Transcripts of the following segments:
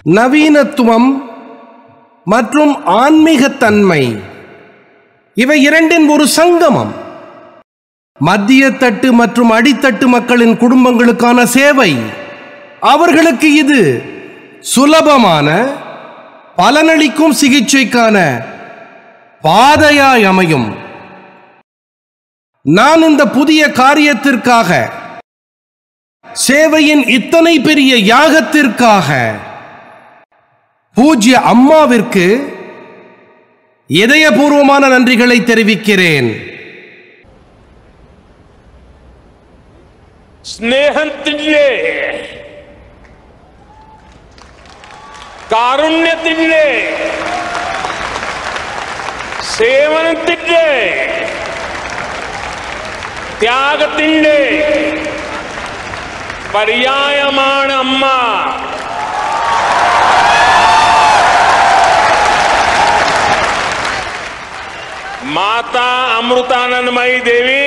நவீனத்துவம் மற்றும் ஆன்மீகத்தன்மை இவை இரண்டின் ஒரு சங்கமம் மத்திய தட்டு மற்றும் அடித்தட்டு மக்களின் குடும்பங்களுக்கான சேவை அவர்களுக்கு இது சுலபமான பலனளிக்கும் சிகிச்சைக்கான பாதையாய் அமையும் நான் இந்த புதிய காரியத்திற்காக சேவையின் இத்தனை பெரிய யாகத்திற்காக பூஜ்ய அம்மாவிற்கு இதயபூர்வமான நன்றிகளை தெரிவிக்கிறேன் स्नेहन तिडले कारुण्य तिडले सेवन तिडले त्याग तिंडे पर्यायमान अम्मा माता अमृतानंदमयी देवी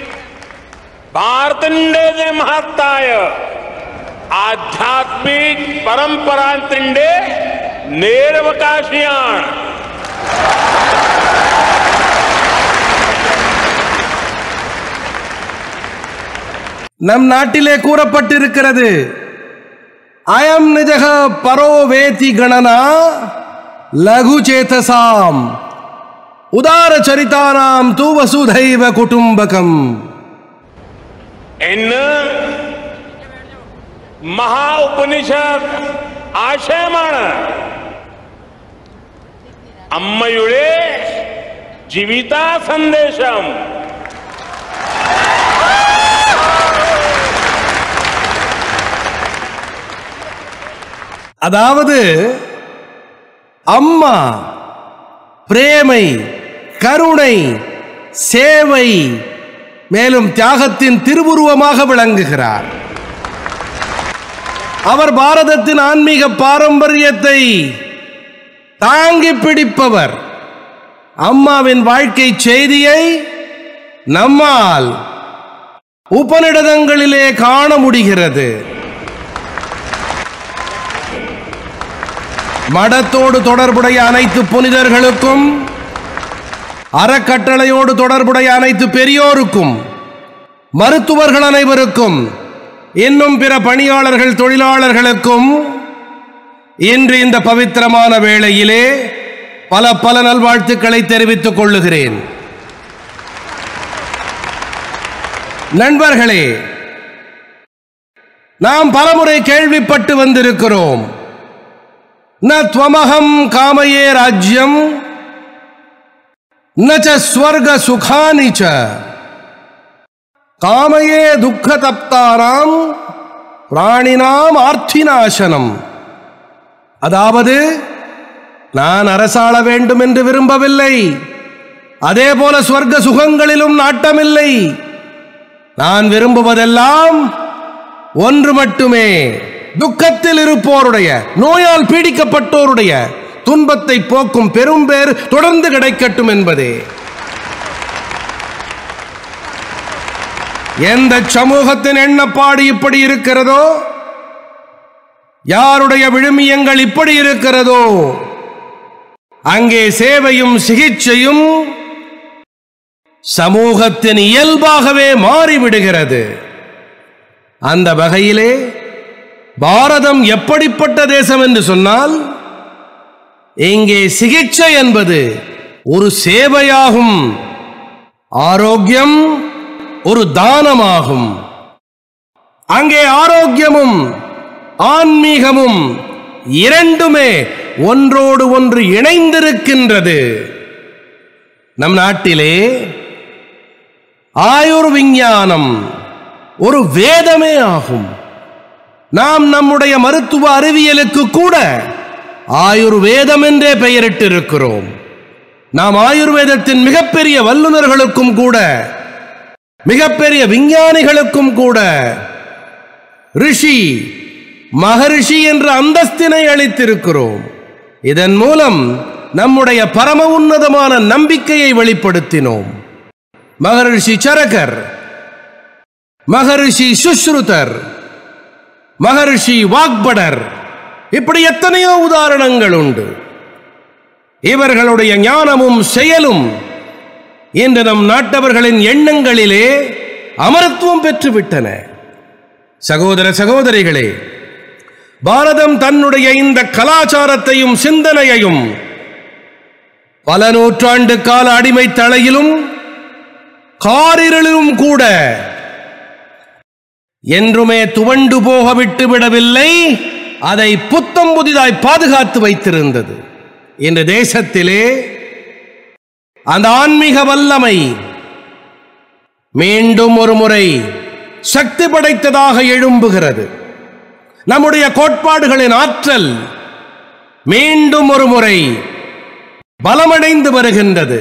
भारतंडे महत्ताय आध्यात्मिक परंपरांतिंडे नेरवकाशियाण நம் நாட்டிலே கூறப்பட்டிருக்கிறது அயம் நிஜக பரோ வேதி கணனா லகு சேதசாம் உதார சரிதானாம் தூ வசுதைவ குடும்பகம் इन महा उपनिषद आशयमाण अम्मयुळे जीविता संदेशम அதாவது அம்மா பிரேமை கருணை சேவை மேலும் தியாகத்தின் திருவுருவமாக விளங்குகிறார் அவர் பாரதத்தின் ஆன்மீக பாரம்பரியத்தை தாங்கி பிடிப்பவர் அம்மாவின் வாழ்க்கை செய்தியை நம்மால் உபநிடதங்களிலே காண முடிகிறது மடத்தோடு தொடர்புடைய அனைத்து புனிதர்களுக்கும் அறக்கட்டளையோடு தொடர்புடைய அனைத்து பெரியோருக்கும் மருத்துவர்கள் அனைவருக்கும் இன்னும் பிற பணியாளர்கள் தொழிலாளர்களுக்கும் இன்று இந்த பவித்திரமான வேளையிலே பல பல நல்வாழ்த்துக்களை தெரிவித்துக் கொள்ளுகிறேன் நண்பர்களே நாம் பலமுறை கேள்விப்பட்டு வந்திருக்கிறோம் न त्वमहं कामये राज्यं न च स्वर्ग सुखानि च காமயே துக்கதப்தானாம் பிராணினாம் ஆர்த்திநாசனம் அதாவது நான் அரசாள வேண்டும் என்று விரும்பவில்லை அதே போல ஸ்வர்க்க சுகங்களிலும் நாட்டமில்லை நான் விரும்புவதெல்லாம் ஒன்று மட்டுமே துக்கத்தில் இருப்போருடைய நோயால் பீடிக்கப்பட்டோருடைய துன்பத்தை போக்கும் பெரும் பேர் தொடர்ந்து கிடைக்கட்டும் என்பதே எந்த சமூகத்தின் எண்ணப்பாடு இப்படி இருக்கிறதோ யாருடைய விழுமியங்கள் இப்படி இருக்கிறதோ அங்கே சேவையும் சிகிச்சையும் சமூகத்தின் இயல்பாகவே மாறிவிடுகிறது அந்த வகையிலே பாரதம் எப்படிப்பட்ட தேசம் என்று சொன்னால் இங்கே சிகிச்சை என்பது ஒரு சேவையாகும் ஆரோக்கியம் ஒரு தானமாகும் அங்கே ஆரோக்கியமும் ஆன்மீகமும் இரண்டுமே ஒன்றோடு ஒன்று இணைந்திருக்கின்றது நம் நாட்டிலே ஆயுர் விஞ்ஞானம் ஒரு வேதமே ஆகும் நாம் நம்முடைய மருத்துவ அறிவியலுக்கு கூட ஆயுர்வேதம் என்றே பெயரிட்டிருக்கிறோம் நாம் ஆயுர்வேதத்தின் மிகப்பெரிய வல்லுநர்களுக்கும் கூட மிகப்பெரிய விஞ்ஞானிகளுக்கும் கூட ரிஷி மகரிஷி என்ற அந்தஸ்தினை அளித்திருக்கிறோம் இதன் மூலம் நம்முடைய பரம உன்னதமான நம்பிக்கையை வெளிப்படுத்தினோம் மகரிஷி சரகர் மகரிஷி சுஷ்ருதர் மகரிஷி வாக்படர் இப்படி எத்தனையோ உதாரணங்கள் உண்டு இவர்களுடைய ஞானமும் செயலும் இன்று நம் நாட்டவர்களின் எண்ணங்களிலே அமரத்துவம் பெற்றுவிட்டன சகோதர சகோதரிகளே பாரதம் தன்னுடைய இந்த கலாச்சாரத்தையும் சிந்தனையையும் பல நூற்றாண்டு கால அடிமை தலையிலும் காரிருளிலும் கூட என்றுமே துவண்டு போக விட்டு விடவில்லை அதை புத்தம் புதிதாய் பாதுகாத்து வைத்திருந்தது இன்று தேசத்திலே அந்த ஆன்மீக வல்லமை மீண்டும் ஒரு முறை சக்தி படைத்ததாக எழும்புகிறது நம்முடைய கோட்பாடுகளின் ஆற்றல் மீண்டும் ஒரு முறை பலமடைந்து வருகின்றது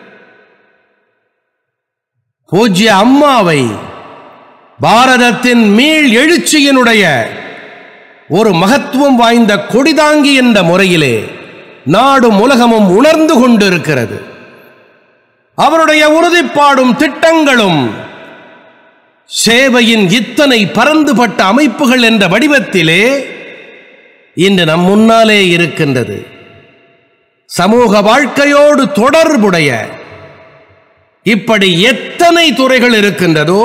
பூஜ்ய அம்மாவை பாரதத்தின் மீள் எழுச்சியினுடைய ஒரு மகத்துவம் வாய்ந்த கொடிதாங்கி என்ற முறையிலே நாடும் உலகமும் உணர்ந்து கொண்டிருக்கிறது அவருடைய உறுதிப்பாடும் திட்டங்களும் சேவையின் இத்தனை பரந்துபட்ட அமைப்புகள் என்ற வடிவத்திலே இன்று நம் முன்னாலே இருக்கின்றது சமூக வாழ்க்கையோடு தொடர்புடைய இப்படி எத்தனை துறைகள் இருக்கின்றதோ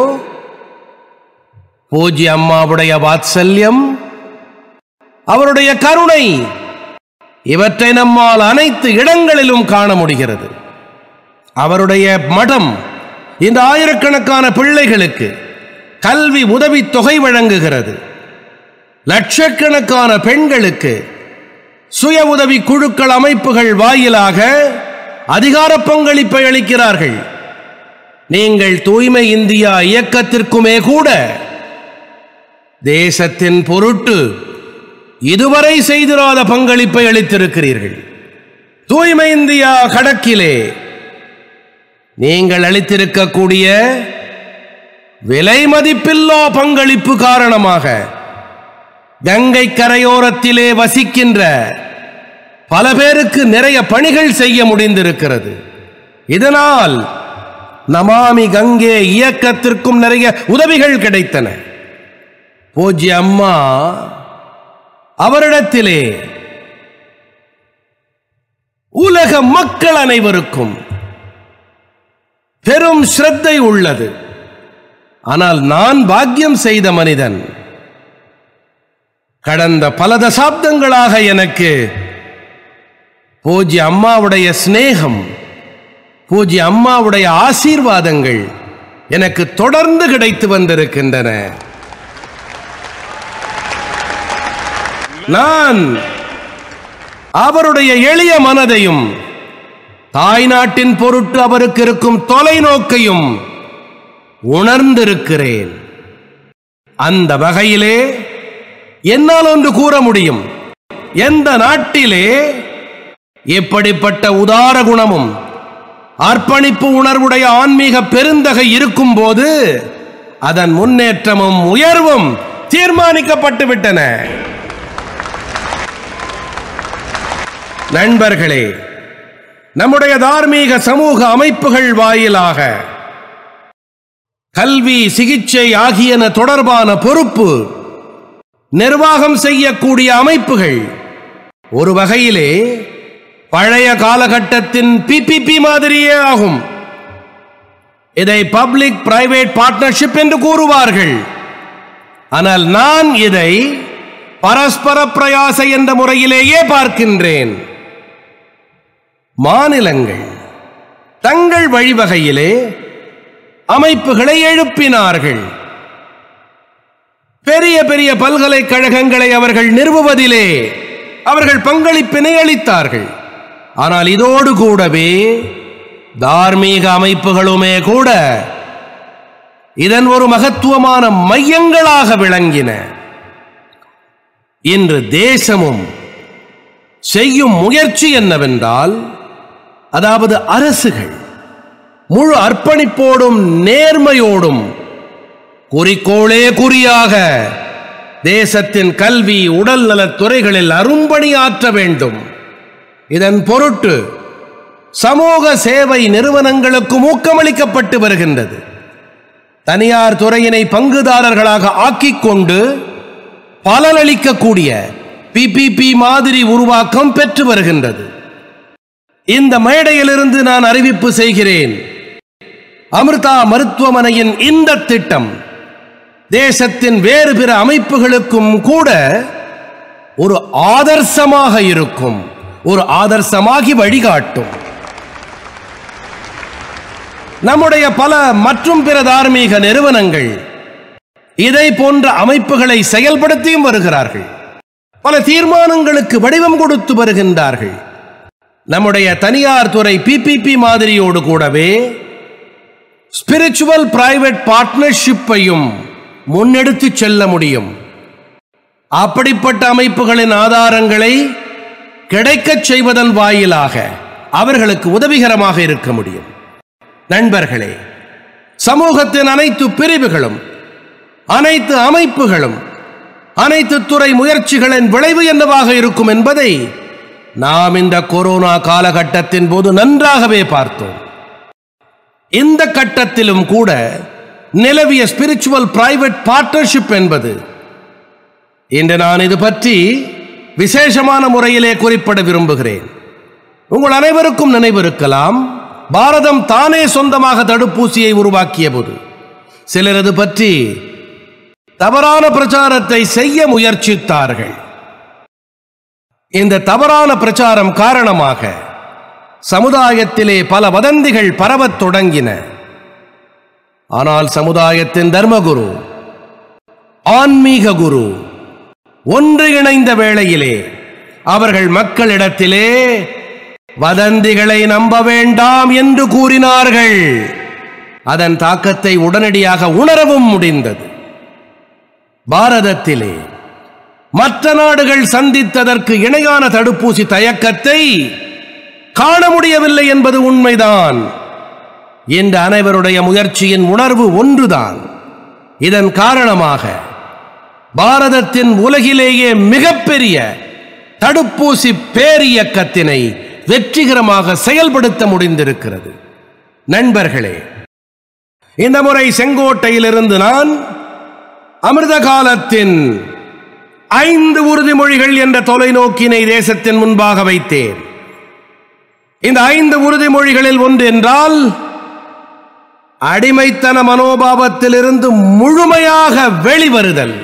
பூஜ்ய அம்மாவுடைய வாத்சல்யம் அவருடைய கருணை இவற்றை நம்மால் அனைத்து இடங்களிலும் காண முடிகிறது அவருடைய மடம் இந்த ஆயிரக்கணக்கான பிள்ளைகளுக்கு கல்வி உதவித் தொகை வழங்குகிறது லட்சக்கணக்கான பெண்களுக்கு சுய உதவி குழுக்கள் அமைப்புகள் வாயிலாக அதிகார பங்களிப்பை அளிக்கிறார்கள் நீங்கள் தூய்மை இந்தியா இயக்கத்திற்குமே கூட தேசத்தின் பொருட்டு இதுவரை செய்திராத பங்களிப்பை அளித்திருக்கிறீர்கள் தூய்மை இந்தியா கடக்கிலே நீங்கள் அளித்திருக்கக்கூடிய விலை மதிப்பில்லா பங்களிப்பு காரணமாக கங்கை கரையோரத்திலே வசிக்கின்ற பல பேருக்கு நிறைய பணிகள் செய்ய முடிந்திருக்கிறது இதனால் நமாமி கங்கே இயக்கத்திற்கும் நிறைய உதவிகள் கிடைத்தன பூஜ்ய அம்மா அவரிடத்திலே உலக மக்கள் அனைவருக்கும் பெரும் ஸ்ரத்தை உள்ளது ஆனால் நான் பாக்கியம் செய்த மனிதன் கடந்த பல தசாப்தங்களாக எனக்கு பூஜ்ய அம்மாவுடைய சிநேகம் பூஜ்ய அம்மாவுடைய ஆசீர்வாதங்கள் எனக்கு தொடர்ந்து கிடைத்து வந்திருக்கின்றன நான் அவருடைய எளிய மனதையும் தாய்நாட்டின் பொருட்டு அவருக்கு இருக்கும் தொலைநோக்கையும் உணர்ந்திருக்கிறேன் அந்த வகையிலே என்னால் ஒன்று கூற முடியும் எந்த நாட்டிலே இப்படிப்பட்ட உதார குணமும் அர்ப்பணிப்பு உணர்வுடைய ஆன்மீக பெருந்தகை இருக்கும்போது அதன் முன்னேற்றமும் உயர்வும் தீர்மானிக்கப்பட்டு விட்டன நண்பர்களே நம்முடைய தார்மீக சமூக அமைப்புகள் வாயிலாக கல்வி சிகிச்சை ஆகியன தொடர்பான பொறுப்பு நிர்வாகம் செய்யக்கூடிய அமைப்புகள் ஒரு வகையிலே பழைய காலகட்டத்தின் பிபிபி மாதிரியே ஆகும் இதை பப்ளிக் பிரைவேட் பார்ட்னர்ஷிப் என்று கூறுவார்கள் ஆனால் நான் இதை பரஸ்பர பிரயாச என்ற முறையிலேயே பார்க்கின்றேன் மாநிலங்கள் தங்கள் வழிவகையிலே அமைப்புகளை எழுப்பினார்கள் பெரிய பெரிய பல்கலைக்கழகங்களை அவர்கள் நிறுவுவதிலே அவர்கள் பங்களிப்பினை அளித்தார்கள் ஆனால் இதோடு கூடவே தார்மீக அமைப்புகளுமே கூட இதன் ஒரு மகத்துவமான மையங்களாக விளங்கின இன்று தேசமும் செய்யும் முயற்சி என்னவென்றால் அதாவது அரசுகள் முழு அர்ப்பணிப்போடும் நேர்மையோடும் குறிக்கோளே குறியாக தேசத்தின் கல்வி உடல்நலத் துறைகளில் அரும்பணி ஆற்ற வேண்டும் இதன் பொருட்டு சமூக சேவை நிறுவனங்களுக்கு ஊக்கமளிக்கப்பட்டு வருகின்றது தனியார் துறையினை பங்குதாரர்களாக ஆக்கிக் கொண்டு பலனளிக்கக்கூடிய பிபிபி மாதிரி உருவாக்கம் பெற்று வருகின்றது இந்த மேடையிலிருந்து நான் அறிவிப்பு செய்கிறேன் அமிர்தா மருத்துவமனையின் இந்த திட்டம் தேசத்தின் வேறு பிற அமைப்புகளுக்கும் கூட ஒரு ஆதர்சமாக இருக்கும் ஒரு ஆதர்சமாகி வழிகாட்டும் நம்முடைய பல மற்றும் பிற தார்மீக நிறுவனங்கள் இதை போன்ற அமைப்புகளை செயல்படுத்தியும் வருகிறார்கள் பல தீர்மானங்களுக்கு வடிவம் கொடுத்து வருகின்றார்கள் நம்முடைய தனியார் துறை பிபிபி மாதிரியோடு கூடவே ஸ்பிரிச்சுவல் பிரைவேட் பார்ட்னர்ஷிப்பையும் முன்னெடுத்து செல்ல முடியும் அப்படிப்பட்ட அமைப்புகளின் ஆதாரங்களை கிடைக்கச் செய்வதன் வாயிலாக அவர்களுக்கு உதவிகரமாக இருக்க முடியும் நண்பர்களே சமூகத்தின் அனைத்து பிரிவுகளும் அனைத்து அமைப்புகளும் அனைத்து துறை முயற்சிகளின் விளைவு என்னவாக இருக்கும் என்பதை நாம் இந்த கொரோனா காலகட்டத்தின் போது நன்றாகவே பார்த்தோம் இந்த கட்டத்திலும் கூட நிலவிய ஸ்பிரிச்சுவல் பிரைவேட் பார்ட்னர்ஷிப் என்பது இன்று நான் இது பற்றி விசேஷமான முறையிலே குறிப்பிட விரும்புகிறேன் உங்கள் அனைவருக்கும் நினைவிருக்கலாம் பாரதம் தானே சொந்தமாக தடுப்பூசியை உருவாக்கிய போது சிலர் இது பற்றி தவறான பிரச்சாரத்தை செய்ய முயற்சித்தார்கள் இந்த தவறான பிரச்சாரம் காரணமாக சமுதாயத்திலே பல வதந்திகள் பரவத் தொடங்கின ஆனால் சமுதாயத்தின் தர்மகுரு ஆன்மீக குரு ஒன்று இணைந்த வேளையிலே அவர்கள் மக்களிடத்திலே வதந்திகளை நம்ப வேண்டாம் என்று கூறினார்கள் அதன் தாக்கத்தை உடனடியாக உணரவும் முடிந்தது பாரதத்திலே மற்ற நாடுகள் சந்தித்ததற்கு இணையான தடுப்பூசி தயக்கத்தை காண முடியவில்லை என்பது உண்மைதான் இந்த அனைவருடைய முயற்சியின் உணர்வு ஒன்றுதான் இதன் காரணமாக பாரதத்தின் உலகிலேயே மிகப்பெரிய தடுப்பூசி பேரியக்கத்தினை வெற்றிகரமாக செயல்படுத்த முடிந்திருக்கிறது நண்பர்களே இந்த முறை செங்கோட்டையிலிருந்து நான் அமிர்த காலத்தின் ஐந்து உறுதிமொழிகள் என்ற தொலைநோக்கினை தேசத்தின் முன்பாக வைத்தேன் இந்த ஐந்து உறுதிமொழிகளில் ஒன்று என்றால் அடிமைத்தன மனோபாவத்திலிருந்து முழுமையாக வெளிவருதல்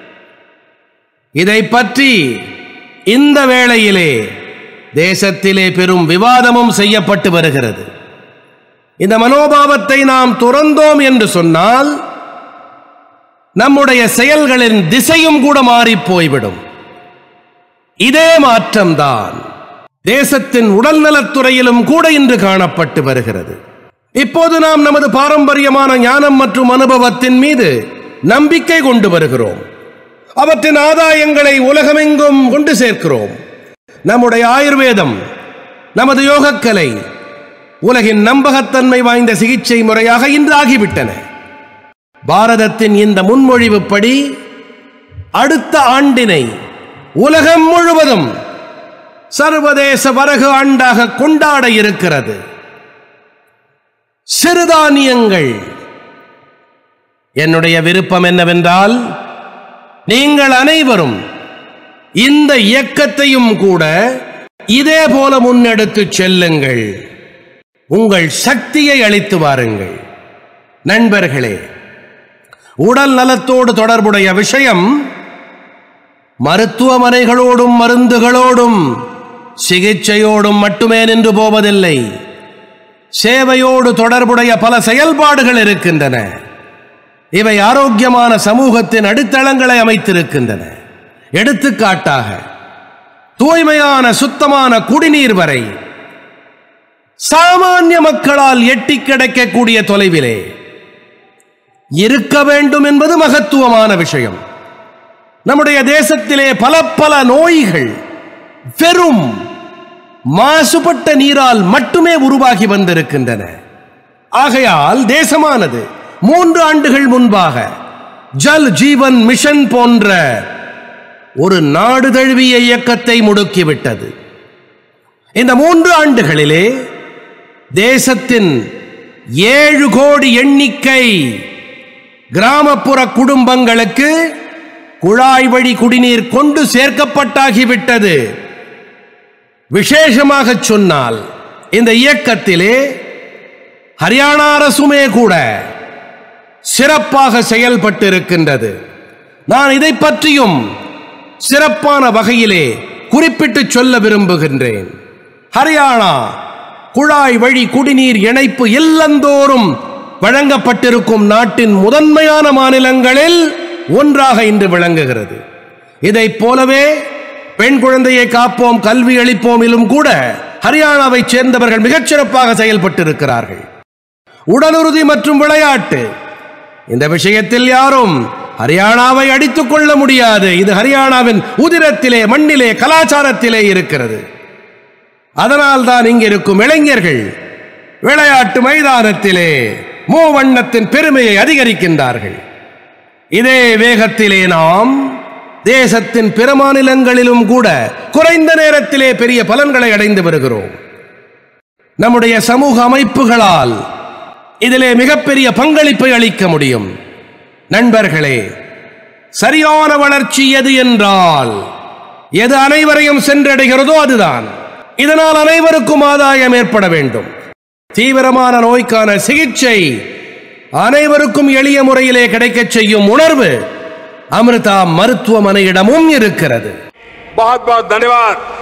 இதை பற்றி இந்த வேளையிலே தேசத்திலே பெரும் விவாதமும் செய்யப்பட்டு வருகிறது இந்த மனோபாவத்தை நாம் துறந்தோம் என்று சொன்னால் நம்முடைய செயல்களின் திசையும் கூட மாறிப் போய்விடும் இதே மாற்றம்தான் தேசத்தின் உடல்நலத்துறையிலும் கூட இன்று காணப்பட்டு வருகிறது இப்போது நாம் நமது பாரம்பரியமான ஞானம் மற்றும் அனுபவத்தின் மீது நம்பிக்கை கொண்டு வருகிறோம் அவற்றின் ஆதாயங்களை உலகமெங்கும் கொண்டு சேர்க்கிறோம் நம்முடைய ஆயுர்வேதம் நமது யோகக்கலை உலகின் நம்பகத்தன்மை வாய்ந்த சிகிச்சை முறையாக இன்று ஆகிவிட்டன பாரதத்தின் இந்த முன்மொழிவுப்படி அடுத்த ஆண்டினை உலகம் முழுவதும் சர்வதேச வரகு ஆண்டாக கொண்டாட இருக்கிறது சிறுதானியங்கள் என்னுடைய விருப்பம் என்னவென்றால் நீங்கள் அனைவரும் இந்த இயக்கத்தையும் கூட இதே போல முன்னெடுத்துச் செல்லுங்கள் உங்கள் சக்தியை அளித்து வாருங்கள் நண்பர்களே உடல் நலத்தோடு தொடர்புடைய விஷயம் மருத்துவமனைகளோடும் மருந்துகளோடும் சிகிச்சையோடும் மட்டுமே நின்று போவதில்லை சேவையோடு தொடர்புடைய பல செயல்பாடுகள் இருக்கின்றன இவை ஆரோக்கியமான சமூகத்தின் அடித்தளங்களை அமைத்திருக்கின்றன எடுத்துக்காட்டாக தூய்மையான சுத்தமான குடிநீர் வரை சாமானிய மக்களால் எட்டி கிடைக்கக்கூடிய தொலைவிலே இருக்க வேண்டும் என்பது மகத்துவமான விஷயம் நம்முடைய தேசத்திலே பல பல நோய்கள் வெறும் மாசுபட்ட நீரால் மட்டுமே உருவாகி வந்திருக்கின்றன ஆகையால் தேசமானது மூன்று ஆண்டுகள் முன்பாக ஜல் ஜீவன் மிஷன் போன்ற ஒரு நாடு தழுவிய இயக்கத்தை முடுக்கிவிட்டது இந்த மூன்று ஆண்டுகளிலே தேசத்தின் ஏழு கோடி எண்ணிக்கை கிராமப்புற குடும்பங்களுக்கு குழாய் வழி குடிநீர் கொண்டு சேர்க்கப்பட்டாகிவிட்டது விசேஷமாக சொன்னால் இந்த இயக்கத்திலே ஹரியானா அரசுமே கூட சிறப்பாக செயல்பட்டு இருக்கின்றது நான் இதை பற்றியும் சிறப்பான வகையிலே குறிப்பிட்டு சொல்ல விரும்புகின்றேன் ஹரியானா குழாய் வழி குடிநீர் இணைப்பு இல்லந்தோறும் வழங்கப்பட்டிருக்கும் நாட்டின் முதன்மையான மாநிலங்களில் ஒன்றாக இன்று விளங்குகிறது இதைப் போலவே பெண் குழந்தையை காப்போம் கல்வி அளிப்போமிலும் கூட ஹரியானாவைச் சேர்ந்தவர்கள் மிகச் சிறப்பாக செயல்பட்டிருக்கிறார்கள் உடலுறுதி மற்றும் விளையாட்டு இந்த விஷயத்தில் யாரும் ஹரியானாவை அடித்துக் கொள்ள முடியாது இது ஹரியானாவின் உதிரத்திலே மண்ணிலே கலாச்சாரத்திலே இருக்கிறது அதனால் தான் இங்கிருக்கும் இளைஞர்கள் விளையாட்டு மைதானத்திலே மூவண்ணத்தின் பெருமையை அதிகரிக்கின்றார்கள் இதே வேகத்திலே நாம் தேசத்தின் பிற மாநிலங்களிலும் கூட குறைந்த நேரத்திலே பெரிய பலன்களை அடைந்து வருகிறோம் நம்முடைய சமூக அமைப்புகளால் இதிலே மிகப்பெரிய பங்களிப்பை அளிக்க முடியும் நண்பர்களே சரியான வளர்ச்சி எது என்றால் எது அனைவரையும் சென்றடைகிறதோ அதுதான் இதனால் அனைவருக்கும் ஆதாயம் ஏற்பட வேண்டும் தீவிரமான நோய்க்கான சிகிச்சை அனைவருக்கும் எளிய முறையிலே கிடைக்கச் செய்யும் உணர்வு அமிர்தா மருத்துவமனையிடமும் இருக்கிறது बहुत बहुत धन्यवाद